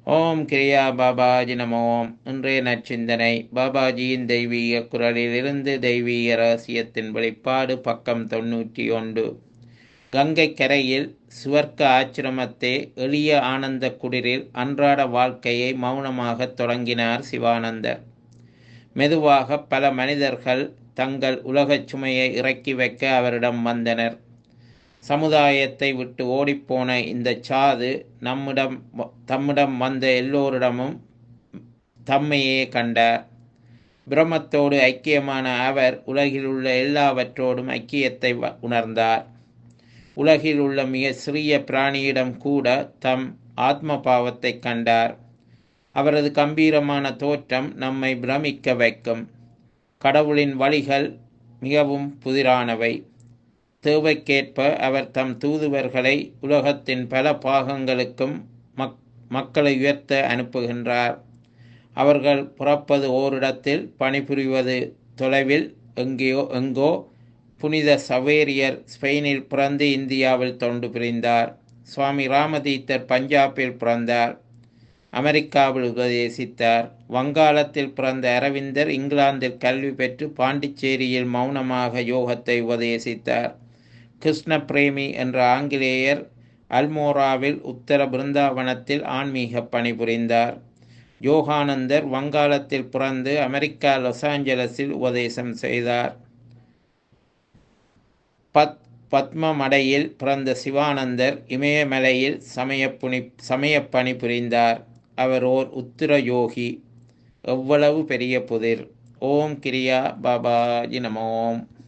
ஓம் கிரியா பாபாஜி நமோம் இன்றைய நற்சிந்தனை பாபாஜியின் தெய்வீக குரலிலிருந்து தெய்வீக ரகசியத்தின் வெளிப்பாடு பக்கம் தொன்னூற்றி ஒன்று கங்கை கரையில் சுவர்க்க ஆச்சிரமத்தே எளிய ஆனந்த குடிரில் அன்றாட வாழ்க்கையை மௌனமாக தொடங்கினார் சிவானந்தர் மெதுவாக பல மனிதர்கள் தங்கள் உலகச் சுமையை இறக்கி வைக்க அவரிடம் வந்தனர் சமுதாயத்தை விட்டு ஓடிப்போன இந்த சாது நம்மிடம் தம்மிடம் வந்த எல்லோரிடமும் தம்மையே கண்டார் பிரம்மத்தோடு ஐக்கியமான அவர் உலகில் உள்ள எல்லாவற்றோடும் ஐக்கியத்தை உணர்ந்தார் உலகில் உள்ள மிக சிறிய பிராணியிடம் கூட தம் ஆத்ம பாவத்தை கண்டார் அவரது கம்பீரமான தோற்றம் நம்மை பிரமிக்க வைக்கும் கடவுளின் வழிகள் மிகவும் புதிரானவை தேவைக்கேற்ப அவர் தம் தூதுவர்களை உலகத்தின் பல பாகங்களுக்கும் மக் மக்களை உயர்த்த அனுப்புகின்றார் அவர்கள் புறப்பது ஓரிடத்தில் பணிபுரிவது தொலைவில் எங்கேயோ எங்கோ புனித சவேரியர் ஸ்பெயினில் பிறந்து இந்தியாவில் தொண்டு புரிந்தார் சுவாமி ராமதீத்தர் பஞ்சாபில் பிறந்தார் அமெரிக்காவில் உபதேசித்தார் வங்காளத்தில் பிறந்த அரவிந்தர் இங்கிலாந்தில் கல்வி பெற்று பாண்டிச்சேரியில் மௌனமாக யோகத்தை உபதேசித்தார் கிருஷ்ண பிரேமி என்ற ஆங்கிலேயர் அல்மோராவில் உத்தர பிருந்தாவனத்தில் ஆன்மீக பணிபுரிந்தார் யோகானந்தர் வங்காளத்தில் பிறந்து அமெரிக்கா லாஸ் ஏஞ்சலஸில் உபதேசம் செய்தார் பத் பத்மமடையில் பிறந்த சிவானந்தர் இமயமலையில் சமயப்புனி சமயப்பணி புரிந்தார் அவர் ஓர் உத்திர யோகி எவ்வளவு பெரிய புதிர் ஓம் கிரியா பாபாஜி நமோம்